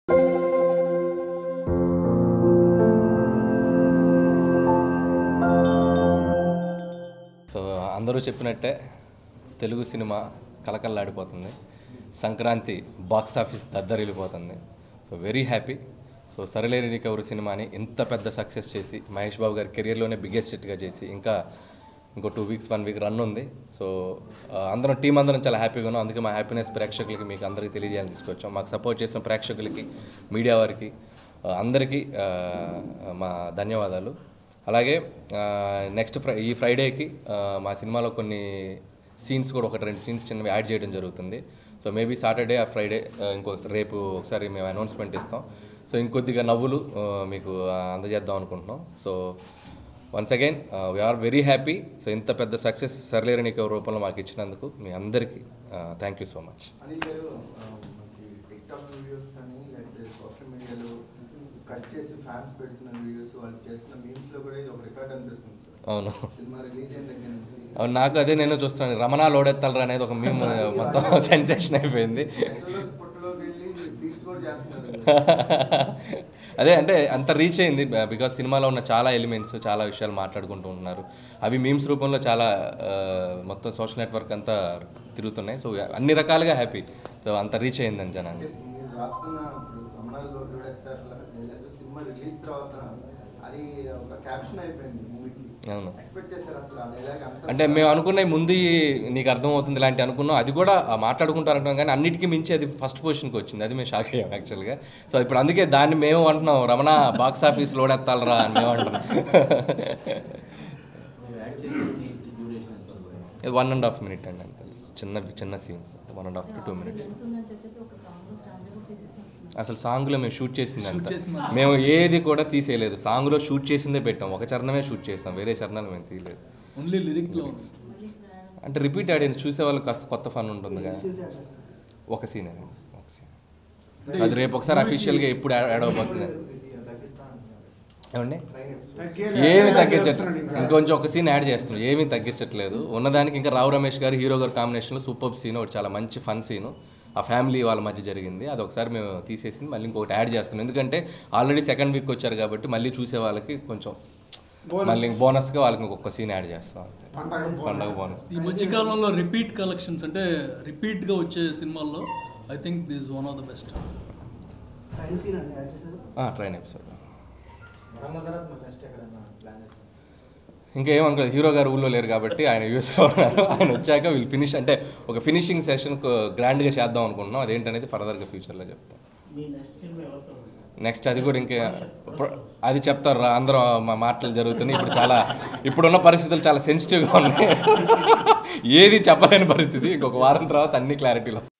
So అందరూ చెప్పినట్టే Telugu cinema కలకల్లాడిపోతుంది సంక్రాంతి బాక్స్ ఆఫీస్ దద్దరిల్లిపోతుంది సో వెరీ హ్యాపీ సో సరిలేని రికవరీ సినిమాని ఇంత పెద్ద సక్సెస్ చేసి మహేష్ బాబు గారి కెరియర్లోనే బిగ్గెస్ట్ హిట్గా చేసి ఇంకా ఇంకో two weeks one week run ఉంది సో ఆ, అందరం టీం అందరం చాలా హ్యాపీగా ఉన్నాం అందుకే మా హ్యాపీనెస్ ప్రేక్షకులకి మీకు అందరికీ తెలియజేయాలని తీసుకొచ్చాం మాకు సపోర్ట్ చేసిన ప్రేక్షకులకి మీడియా వారికి ఆ, అందరికీ ఆ, మా ధన్యవాదాలు అలాగే నెక్స్ట్ ఫ్రై ఈ ఫ్రైడేకి ఆ, మా సినిమాలో కొన్ని సీన్స్ కూడా ఒకటి రెండు సీన్స్ చిన్నవి యాడ్ చేయడం జరుగుతుంది సో మేబీ సాటర్డే ఆ ఫ్రైడే ఇంకో రేపు ఒకసారి మేము అనౌన్స్మెంట్ ఇస్తాం సో ఇంకొద్దిగా నవ్వులు ఆ, మీకు ఆ, అందజేద్దాం అనుకుంటున్నాం so once again we are very happy so ఇంత పెద్ద సక్సెస్ సర్లేరని రూపంలో మాకు ఇచ్చినందుకు మీ అందరికీ thank you so much Anil garu ఆ, మనకి టిక్టాక్ వీడియోస్ కానీ లేకపోతే సోషల్ మీడియాలో కట్ చేసి ఫ్యాన్స్ పెడుతున్న వీడియోస్ వాళ్ళు చేస్తున్న మీమ్స్ లో కూడా ఇది ఒక రికార్డ్ అనిపిస్తుంది సార్ అవును సినిమా రిలీజ్ అయిన దగ్గర నుంచి అవును నాకు అదే నేను చూస్తున్నాను రమణ లోడెత్తలరా అనేది ఒక మేము మొత్తం సెన్సేషన్ అయిపోయింది ఎక్కడో పుట్టలోకి వెళ్ళి ఫీట్స్ కూడా చేస్తున్నారు అదే అంటే అంత రీచ్ అయింది బికాస్ సినిమాలో ఉన్న చాలా ఎలిమెంట్స్ చాలా విషయాలు మాట్లాడుకుంటూ ఉన్నారు అవి మీమ్స్ రూపంలో చాలా ఆ, మొత్తం సోషల్ నెట్వర్క్ అంతా తిరుగుతున్నాయి సో అన్ని రకాలుగా హ్యాపీ సో అంత రీచ్ అయిందని జనాన్ని మీరు రాసుకున్న ఇప్పుడు రమణాల్లో చూడేస్తారు లేదు సినిమా రిలీజ్ తర్వాత అది ఒక క్యాప్షన్ అయిపోయింది మూవీకి అవును ఎక్స్పెక్ట్ చేశారు అసలు ఆ డైలాగ్ అంత అంటే మేము అనుకున్న ముందు నీకు అర్థమవుతుంది ఇలాంటి అనుకున్నాం అది కూడా ఆ మాట్లాడుకుంటారు అనుకున్నాం కానీ అన్నిటికీ మించి అది ఫస్ట్ పొజిషన్కి వచ్చింది అది మేము షాక్ అయ్యాం యాక్చువల్గా సో ఇప్పుడు అందుకే దాన్ని మేము అంటున్నాం రమణ బాక్స్ ఆఫీస్ లోడెత్తాలరా అని మేము అంటున్నాం వన్ అండ్ హాఫ్ మినిట్ అండి అంతే చిన్న చిన్న scenes one and half to two minutes జరుగుతుందని చెప్పేసి ఒక సాంగ్ స్టాండర్డ్ కూడా తీసేసినట్టున్నారు. అసలు సాంగ్లో మేము షూట్ చేసింది అంత మేము ఏది కూడా తీసేయలేదు సాంగ్లో షూట్ చేసిందే పెట్టాం ఒక చరణమే షూట్ చేస్తాం వేరే చరణాలు మేము తీయలేదు ఓన్లీ లిరిక్లో మళ్ళీ ప్రయాణం అంటే రిపీట్ ఆడియన్స్ చూసే వాళ్ళకి కాస్త కొత్త ఫన్ ఉంటుంది కదా ఒక సీన్ ఒక సీన్ అది రేపు ఒకసారి అఫీషియల్గా ఎప్పుడు యాడ్ యాడ్ అవబోతుంది ఏమండి ఏమి తగ్గించట్లేదు ఇంకొంచెం ఒక సీన్ యాడ్ చేస్తున్నాం ఏమీ తగ్గించట్లేదు ఉన్నదానికి ఇంకా రావు రమేష్ గారు హీరో గారు కాంబినేషన్లో సూపర్ సీన్ ఒకటి చాలా మంచి ఫన్ సీన్ ఆ ఫ్యామిలీ వాళ్ళ మధ్య జరిగింది అది ఒకసారి మేము తీసేసింది మళ్ళీ ఇంకొకటి యాడ్ చేస్తున్నాం ఎందుకంటే ఆల్రెడీ సెకండ్ వీక్ వచ్చారు కాబట్టి మళ్ళీ చూసే వాళ్ళకి కొంచెం మళ్ళీ బోనస్గా వాళ్ళకి ఇంకొక సీన్ యాడ్ చేస్తాం అంతే. పండగ బోనస్ ఈ మధ్యకాలంలో రిపీట్ కలెక్షన్స్ అంటే రిపీట్గా వచ్చే సినిమాల్లో I think this one of the best train episode ఇంకా ఏమనుకోలేదు హీరో గారు ఊళ్ళో లేరు కాబట్టి ఆయన యూఎస్లో ఉన్నారు ఆయన వచ్చాక వీళ్ళు ఫినిష్ అంటే ఒక ఫినిషింగ్ సెషన్ గ్రాండ్గా చేద్దాం అనుకుంటున్నాం అదేంటనేది ఫర్దర్గా ఫ్యూచర్లో చెప్తాం నెక్స్ట్ అది కూడా ఇంకా ఇప్పుడు- అది చెప్తారు రా అందరూ మా మాటలు జరుగుతున్నాయి ఇప్పుడు చాలా ఇప్పుడున్న పరిస్థితులు చాలా సెన్సిటివ్గా ఉన్నాయి ఏది చెప్పలేని పరిస్థితి ఇంకొక వారం తర్వాత అన్ని క్లారిటీలు వస్తాయి